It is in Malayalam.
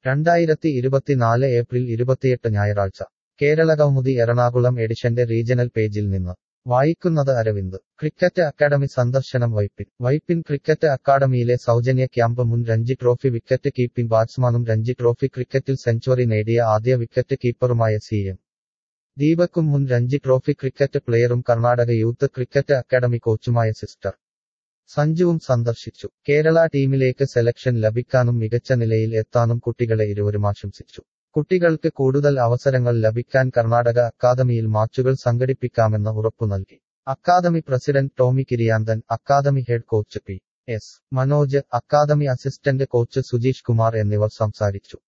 രണ്ടായിരത്തി ഇരുപത്തിനാല് ഏപ്രിൽ ഇരുപത്തിയെട്ട് ഞായറാഴ്ച കേരള കൗമുദി എറണാകുളം എഡിഷന്റെ റീജണൽ പേജിൽ നിന്ന് വായിക്കുന്നത് അരവിന്ദ് ക്രിക്കറ്റ് അക്കാദമി സന്ദർശനം വൈപ്പിൻ വൈപ്പിൻ ക്രിക്കറ്റ് അക്കാദമിയിലെ സൗജന്യ ക്യാമ്പ് മുൻ രഞ്ജി ട്രോഫി വിക്കറ്റ് കീപ്പിംഗ് ബാറ്റ്സ്മാനും രഞ്ജി ട്രോഫി ക്രിക്കറ്റിൽ സെഞ്ചുറി നേടിയ ആദ്യ വിക്കറ്റ് കീപ്പറുമായ സി എം ദീപക്കും മുൻ രഞ്ജി ട്രോഫി ക്രിക്കറ്റ് പ്ലെയറും കർണാടക യൂത്ത് ക്രിക്കറ്റ് അക്കാദമി കോച്ചുമായ സിസ്റ്റർ സഞ്ജുവും സന്ദർശിച്ചു കേരള ടീമിലേക്ക് സെലക്ഷൻ ലഭിക്കാനും മികച്ച നിലയിൽ എത്താനും കുട്ടികളെ ഇരുവരും ആശംസിച്ചു കുട്ടികൾക്ക് കൂടുതൽ അവസരങ്ങൾ ലഭിക്കാൻ കർണാടക അക്കാദമിയിൽ മാച്ചുകൾ സംഘടിപ്പിക്കാമെന്ന് ഉറപ്പു നൽകി academy president Tomy Kiriyanthan academy head coach P S Manoj academy assistant coach Sujeesh Kumar എന്നിവർ സംസാരിച്ചു